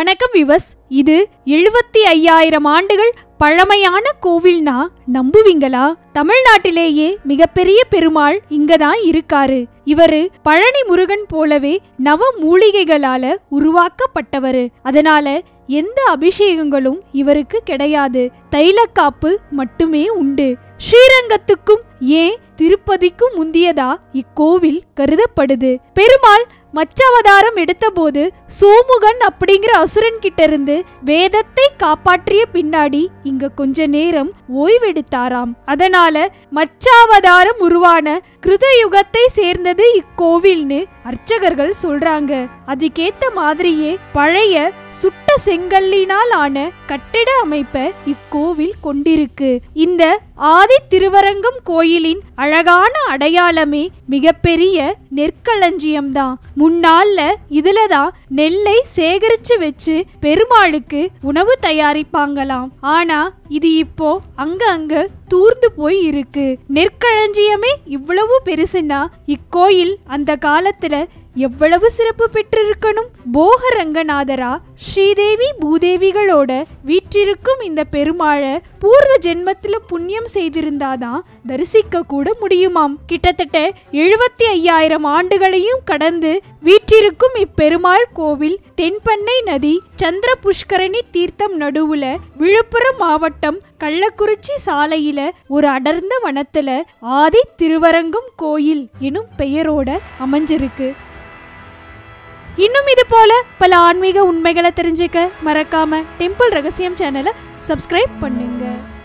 வணக்கம் விவஸ் இது எழுபத்தி ஐயாயிரம் ஆண்டுகள் பழமையான கோவில்னா நம்புவீங்களா தமிழ்நாட்டிலேயே மிகப்பெரிய பெருமாள் இங்கதான் இருக்காரு இவரு பழனி முருகன் போலவே நவ மூலிகைகளால உருவாக்கப்பட்டவரு அதனால எந்த அபிஷேகங்களும் இவருக்கு கிடையாது தைலக்காப்பு மட்டுமே உண்டு ஸ்ரீரங்கத்துக்கும் ஏன் திருப்பதிக்கும் முந்தியதா இக்கோவில் கருதப்படுது பெருமாள் மச்சவதாரம் எடுத்தபோது சோமுகன் அப்படிங்கிற அசுரன் கிட்ட இருந்து வேதத்தை காப்பாற்றிய பின்னாடி இங்க கொஞ்ச நேரம் ஓய்வெடுத்தாராம் அதனால மச்சாவதாரம் உருவான கிருதயுகத்தை சேர்ந்தது இக்கோவில்னு அர்ச்சகர்கள் சொல்றாங்க அதுக்கேத்த மாதிரியே பழைய சுட்ட செங்கல்லினால் ஆன கட்டிட அமைப்பை இக்கோவில் கொண்டிருக்கு இந்த ஆதி திருவரங்கம் கோயிலின் அழகான அடையாளமே மிகப்பெரிய நெற்களஞ்சியம்தான் முன்னாள்ல இதுலதான் நெல்லை சேகரிச்சு வச்சு பெருமாளுக்கு உணவு தயாரிப்பாங்களாம் ஆனா இது இப்போ அங்க அங்க தூர்ந்து போய் இருக்கு நெற்களஞ்சியமே இவ்வளவு பெருசுன்னா இக்கோயில் அந்த காலத்துல எவ்வளவு சிறப்பு பெற்றிருக்கணும் போகரங்கநாதரா ஸ்ரீதேவி பூதேவிகளோட வீற்றிருக்கும் இந்த பெருமாளை பூர்வ ஜென்மத்துல புண்ணியம் செய்திருந்தாதான் தரிசிக்க கூட முடியுமாம் கிட்டத்தட்ட எழுபத்தி ஐயாயிரம் ஆண்டுகளையும் கடந்து வீற்றிருக்கும் இப்பெருமாள் கோவில் தென்பண்ணை நதி சந்திர புஷ்கரணி தீர்த்தம் நடுவுல விழுப்புரம் மாவட்டம் கள்ளக்குறிச்சி சாலையில ஒரு அடர்ந்த வனத்துல ஆதி திருவரங்கம் கோயில் எனும் பெயரோட அமைஞ்சிருக்கு இன்னும் இது போல பல ஆன்மீக உண்மைகளை தெரிஞ்சுக்க மறக்காம டெம்பிள் ரகசியம் சேனலை சப்ஸ்கிரைப் பண்ணுங்க